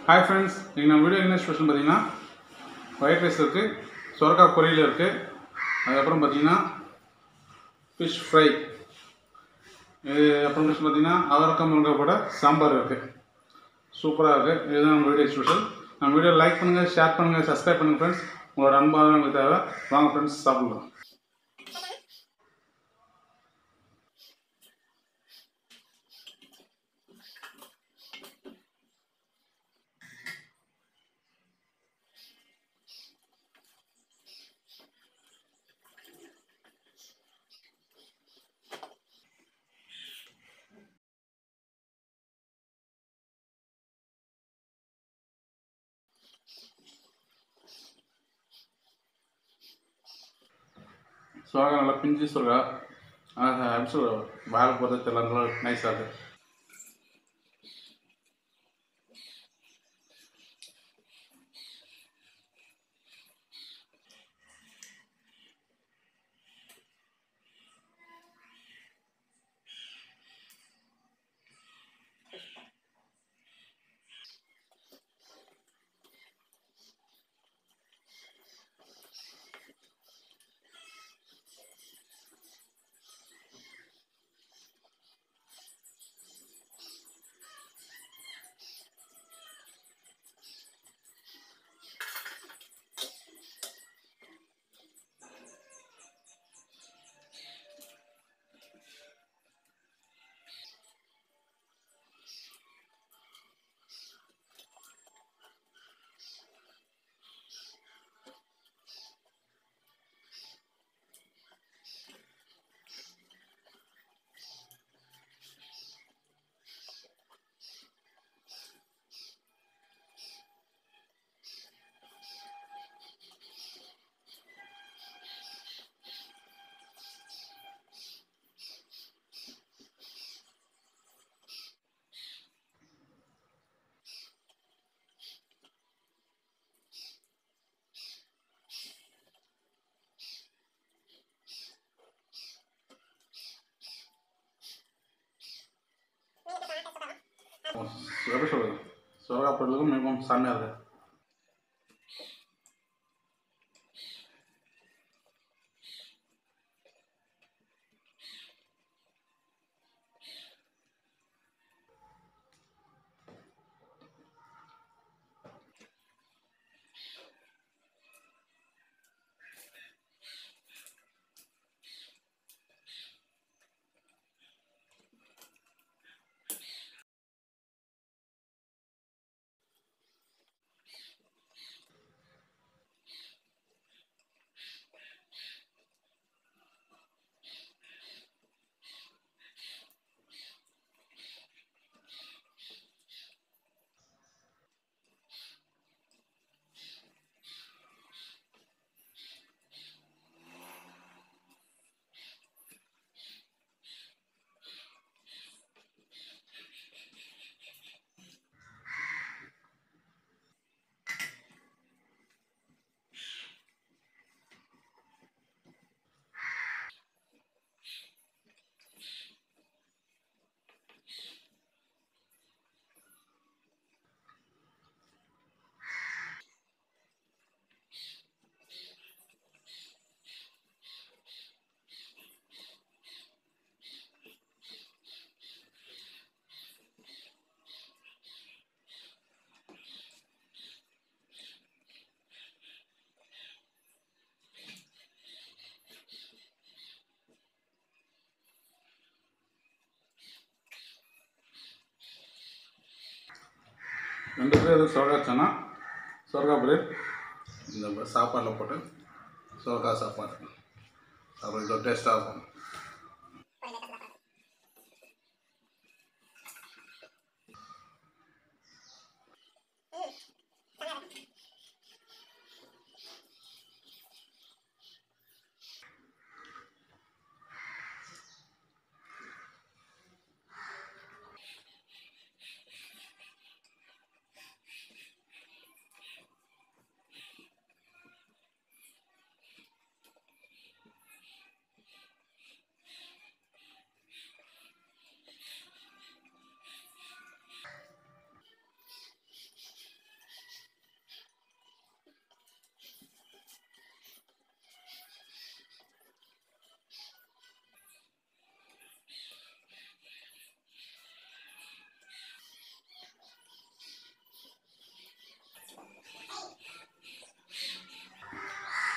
hi friends இன்றைக்கி நம்ம video என்ன ஸ்பெஷல் பார்த்தீங்கன்னா ஒயிட் ரைஸ் இருக்குது சொரக்காய் பொரியல் இருக்குது அதுக்கப்புறம் பார்த்தீங்கன்னா ஃபிஷ் ஃப்ரை இது அப்புறம் நெக்ஸ்ட் பார்த்தீங்கன்னா அவரக்காய் முருங்கை போட சாம்பார் இருக்குது சூப்பராக இருக்குது இதுதான் நம்ம வீடியோ ஸ்பெஷல் நம்ம வீடியோ லைக் பண்ணுங்கள் ஷேர் பண்ணுங்கள் சப்ஸ்கிரைப் பண்ணுங்கள் ஃப்ரெண்ட்ஸ் உங்களோட அன்பாக எங்களுக்கு தேவை வாங்க ஃப்ரெண்ட்ஸ் சாப்பிடலாம் சுரக்காய் நல்லா பிஞ்சு சுரக்காய் எப்படி சொல்ல வாயில் போகிறது தெரியல நல்லா நைஸாக இருக்குது எப்படி சொல்கிறது சுரக்காய் பொரியலுக்கும் மிகவும் செம்மையாக இருக்குது ரெண்டு பேர் எதுவும் சுரக்காய் சனா சுரக்காய் பொரியல் இந்த சாப்பாடில் போட்டு சுரக்காய் சாப்பாடு அப்புறம் இது டேஸ்ட்டாக இருக்கும்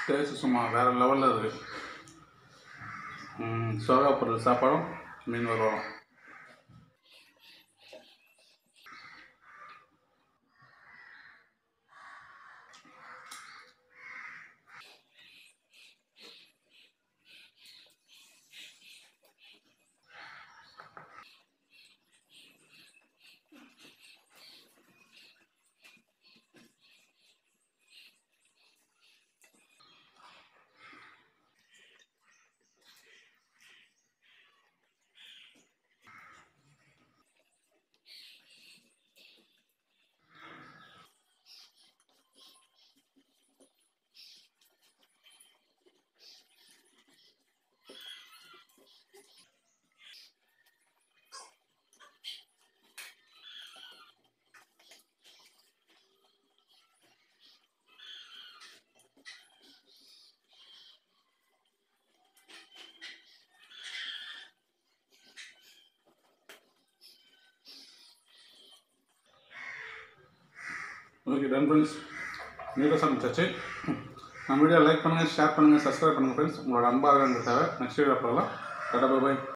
டேஸ்ட் சும்மா வேறு லெவலில் இருக்குது சுரக்கா பொருள் சாப்பாடும் மீன் வறுவலும் ஓகே டன் ஃப்ரெண்ட்ஸ் நீட்டாக சமைச்சாச்சு நம்ம வீடியோ லைக் பண்ணுங்கள் ஷேர் பண்ணுங்கள் சப்ஸ்கிரைப் பண்ணுங்கள் ஃப்ரெண்ட்ஸ் உங்களோட அன்பாக எங்களுக்கு தேவை நெக்ஸ்ட் வீடியோ பார்க்கலாம் டாடா பாய்